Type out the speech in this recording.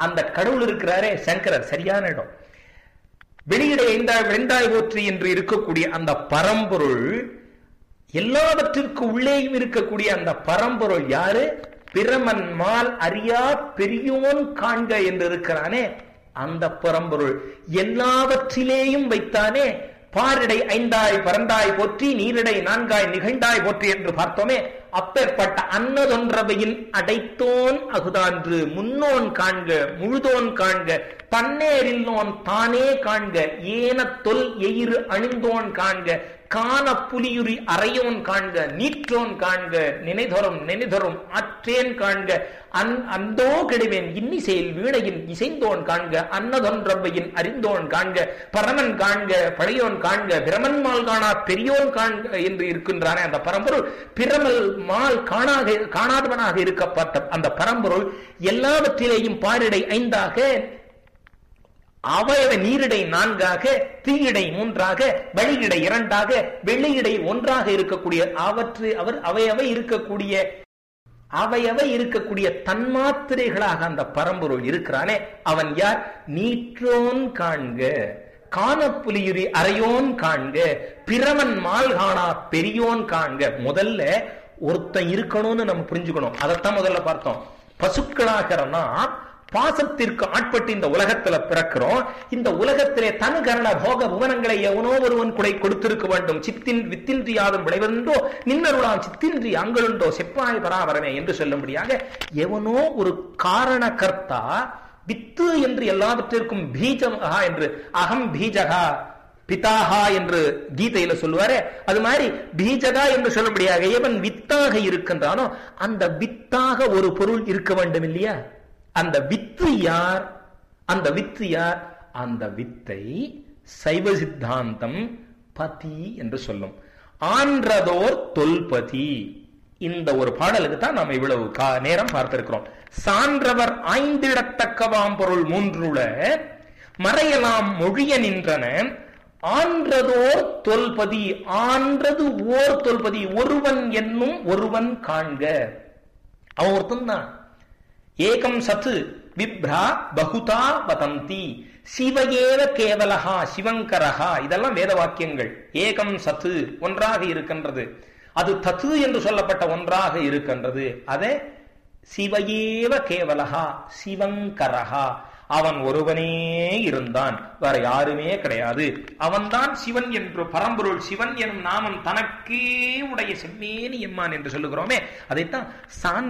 அந்த கடவுள் இருக்கிறாரே சங்கரர் சரியான இடம் வெளியிட ஐந்தாய் வெண்டாய் போற்றி என்று இருக்கக்கூடிய அந்த பரம்பொருள் எல்லாவற்றிற்கு உள்ளேயும் இருக்கக்கூடிய அந்த பரம்பொருள் யாரு பிரமன் மால் அறியா பெரியோன் காண்க என்று இருக்கிறானே அந்த பரம்பொருள் எல்லாவற்றிலேயும் வைத்தானே பாரிடை ஐந்தாய் பரந்தாய் போற்றி நீரிடை நான்காய் நிகழ்ந்தாய் போற்றி என்று பார்த்தோமே அப்பேற்பட்ட அன்னதொன்றவையின் அடைத்தோன் அகுதான்று முன்னோன் காண்க முழுதோன் காண்க தன்னேரில்லோன் தானே காண்க ஏன தொல் எயிறு அணிந்தோன் காண்க காண புலியுரி அறையோன் காண்க நீற்றோன் காண்க நினைதொரும் நினைதொரும் ஆற்றேன் காண்க அந் அந்தோ கெடுவேன் இன்னிசையில் வீணையின் இசைந்தோன் காண்க அன்னதொன்றவையின் அறிந்தோன் காண்க பரமன் காண்க பழையோன் காண்க பிரமன் மால் காணா பெரியோன் காண்க என்று இருக்கின்றானே அந்த பரம்பொருள் பிரமல் மால் காணாக காணாதவனாக இருக்கப்பட்ட அந்த பரம்பொருள் எல்லாவற்றிலேயும் பாரிடை ஐந்தாக அவயவ நீரிடை நான்காக தீயிடை மூன்றாக வழியிடை இரண்டாக வெள்ளியிடை ஒன்றாக இருக்கக்கூடிய அவற்று அவர் அவையவை இருக்கக்கூடிய அவையவை இருக்கக்கூடிய தன்மாத்திரைகளாக அந்த பரம்பொருள் இருக்கிறானே அவன் யார் நீற்றோன் காண்க காணப்புலியுரி அறையோன் காண்க பிரமன் மால் காணா பெரியோன் காண்க முதல்ல ஒருத்தன் இருக்கணும்னு நம்ம புரிஞ்சுக்கணும் அதைத்தான் முதல்ல பார்த்தோம் பசுக்களாகிற நாம் பாசத்திற்கு ஆட்பட்டு இந்த உலகத்துல பிறக்கிறோம் இந்த உலகத்திலே தன் கரண போக புவனங்களை எவனோ ஒருவன் குடை கொடுத்திருக்க வேண்டும் சித்தின் வித்தின்றி யாதும் விளைவென்றோ நின்னருளாம் சித்தின்றி அங்களுண்டோ செப்பாய் பராபரமே என்று சொல்லும்படியாக எவனோ ஒரு காரண கர்த்தா வித்து என்று எல்லாவற்றிற்கும் பீஜமகா என்று அகம் பீஜகா பிதாஹா என்று கீதையில சொல்லுவாரு அது மாதிரி பீஜகா என்று சொல்லும்படியாக எவன் வித்தாக இருக்கின்றானோ அந்த வித்தாக ஒரு பொருள் இருக்க வேண்டும் இல்லையா அந்த வித்து யார் அந்த வித்து யார் அந்த வித்தை சைவ சித்தாந்தம் பதி என்று சொல்லும் ஆன்றதோர் தொல்பதி இந்த ஒரு பாடலுக்கு தான் நாம் இவ்வளவு நேரம் பார்த்திருக்கிறோம் சான்றவர் ஆய்ந்திடத்தக்கவாம் பொருள் மூன்றுல மறையலாம் மொழிய நின்றன ஆன்றதோர் தொல்பதி ஆன்றது ஓர் தொல்பதி ஒருவன் என்னும் ஒருவன் காண்க அவன் ஒருத்தன் தான் ஏகம் சத்து விப்ரா பகுதா வதந்தி சிவகேவ கேவலஹா சிவங்கரஹா இதெல்லாம் வேத வாக்கியங்கள் ஏகம் சத்து ஒன்றாக இருக்கின்றது அது தத்து என்று சொல்லப்பட்ட ஒன்றாக இருக்கின்றது அதே சிவகேவ கேவலஹா சிவங்கரஹா அவன் ஒருவனே இருந்தான் வேற யாருமே கிடையாது அவன்தான் சிவன் என்று பரம்பொருள் சிவன் எனும் நாமம் தனக்கே உடைய செம்மேனி எம்மான் என்று சொல்லுகிறோமே அதைத்தான் சான்